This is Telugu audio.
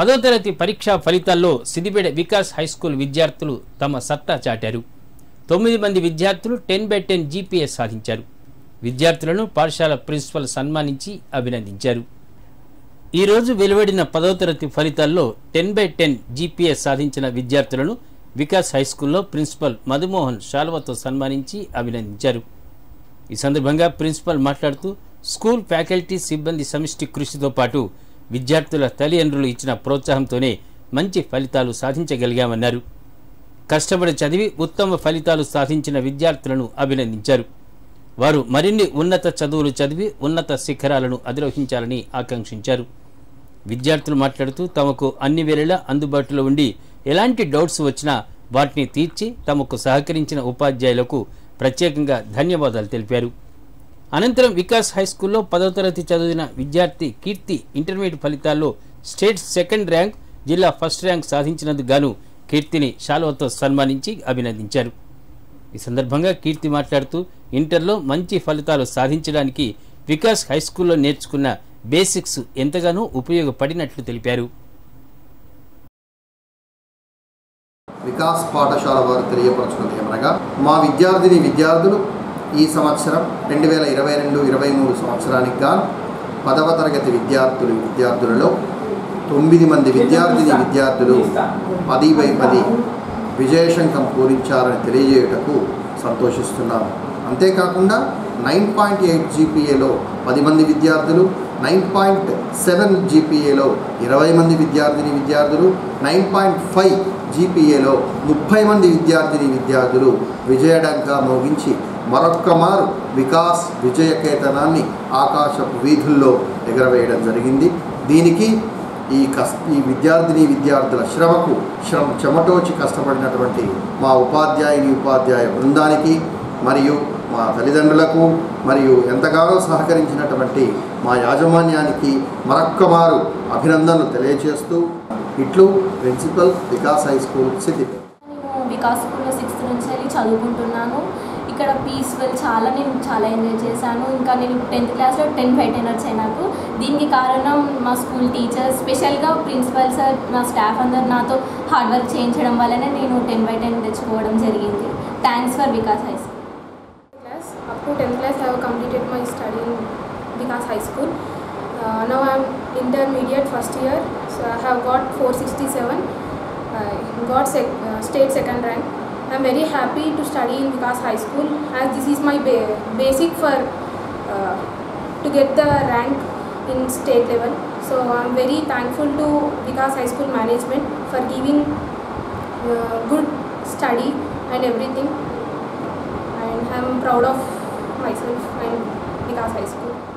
పదో తరగతి పరీక్షా ఫలితాల్లో సిద్దిపేట వికాస్ హైస్కూల్ విద్యార్థులు తమ సత్తా చాటారు తొమ్మిది మంది విద్యార్థులు టెన్ బై టెన్ జీపీఎస్ సాధించారు విద్యార్థులను పాఠశాల ప్రిన్సిపల్ సన్మానించి అభినందించారు ఈ రోజు వెలువడిన పదో తరగతి ఫలితాల్లో టెన్ బై టెన్ జీపీఎస్ సాధించిన విద్యార్థులను వికాస్ హైస్కూల్లో ప్రిన్సిపల్ మధుమోహన్ శాల్వతో సన్మానించి అభినందించారు ఈ సందర్భంగా ప్రిన్సిపల్ మాట్లాడుతూ స్కూల్ ఫ్యాకల్టీ సిబ్బంది సమిష్టి కృషితో పాటు విద్యార్థుల తల్లిదండ్రులు ఇచ్చిన ప్రోత్సాహంతోనే మంచి ఫలితాలు సాధించగలిగామన్నారు కష్టపడి చదివి ఉత్తమ ఫలితాలు సాధించిన విద్యార్థులను అభినందించారు వారు మరిన్ని ఉన్నత చదువులు చదివి ఉన్నత శిఖరాలను అధిరోహించాలని ఆకాంక్షించారు విద్యార్థులు మాట్లాడుతూ తమకు అన్ని వేళలా అందుబాటులో ఉండి ఎలాంటి డౌట్స్ వచ్చినా వాటిని తీర్చి తమకు సహకరించిన ఉపాధ్యాయులకు ప్రత్యేకంగా ధన్యవాదాలు తెలిపారు అనంతరం వికాస్ హై స్కూల్లో పదో తరగతి చదివిన విద్యార్థి కీర్తి ఇంటర్మీడియట్ ఫలితాల్లో స్టేట్ సెకండ్ ర్యాంక్ జిల్లా ఫస్ట్ ర్యాంక్ సాధించినందుకు గాను కీర్తిని శాలువతో సన్మానించి అభినందించారు ఈ సందర్భంగా కీర్తి మాట్లాడుతూ ఇంటర్లో మంచి ఫలితాలు సాధించడానికి వికాస్ హై స్కూల్లో నేర్చుకున్న బేసిక్స్ ఎంతగానో ఉపయోగపడినట్లు తెలిపారు వికాస్ పాఠశాల వారు తెలియపరచున్నది ఏమనగా మా విద్యార్థిని విద్యార్థులు ఈ సంవత్సరం రెండు వేల ఇరవై రెండు ఇరవై మూడు సంవత్సరానికి గాను పదవ తరగతి విద్యార్థులు విద్యార్థులలో తొమ్మిది మంది విద్యార్థిని విద్యార్థులు పది బై పది విజయశంఖం పూరించారని తెలియజేయుటకు సంతోషిస్తున్నాము అంతేకాకుండా నైన్ పాయింట్ ఎయిట్ జీపీఏలో పది మంది విద్యార్థులు నైన్ పాయింట్ సెవెన్ జీపీఏలో ఇరవై మంది విద్యార్థిని విద్యార్థులు నైన్ పాయింట్ ఫైవ్ జీపీఏలో ముప్పై మంది విద్యార్థిని విద్యార్థులు విజయడంగా మోగించి మరొక్క మారు వికాస్ విజయకేతనాన్ని ఆకాశపు వీధుల్లో ఎగరవేయడం జరిగింది దీనికి ఈ కస్ ఈ విద్యార్థిని విద్యార్థుల శ్రమకు శ్రమ చెమటోచి కష్టపడినటువంటి మా ఉపాధ్యాయుని ఉపాధ్యాయ బృందానికి మరియు మా తల్లిదండ్రులకు మరియు ఎంతగానో సహకరించినటువంటి మా యాజమాన్యానికి మరొక్క మారు అభినందనలు తెలియజేస్తూ ఇట్లు principal Vikas high school Siddipet నేను వికాస్ స్కూల్లో సిక్స్త్ నుంచి వెళ్ళి చదువుకుంటున్నాను ఇక్కడ పీస్ఫుల్ చాలా నేను చాలా ఎంజాయ్ చేశాను ఇంకా నేను టెన్త్ క్లాస్లో టెన్ బై టెన్ వచ్చాయి నాకు దీనికి కారణం మా స్కూల్ టీచర్స్ స్పెషల్గా ప్రిన్సిపల్ సార్ మా స్టాఫ్ అందరు నాతో హార్డ్ వర్క్ చేయించడం వల్లనే నేను టెన్ బై టెన్ తెచ్చుకోవడం జరిగింది thanks for Vikas high school class. Up to 10th class, I have completed my study in Vikas High School. Uh, now I am intermediate first year, so I have got 467. I got sec- uh, state second rank. I am very happy to study in Vikas High School as this is my ba- basic for uh, to get the rank in state level. So I am very thankful to Vikas High School management for giving uh, good study and everything and I'm proud of myself and Vikas High School.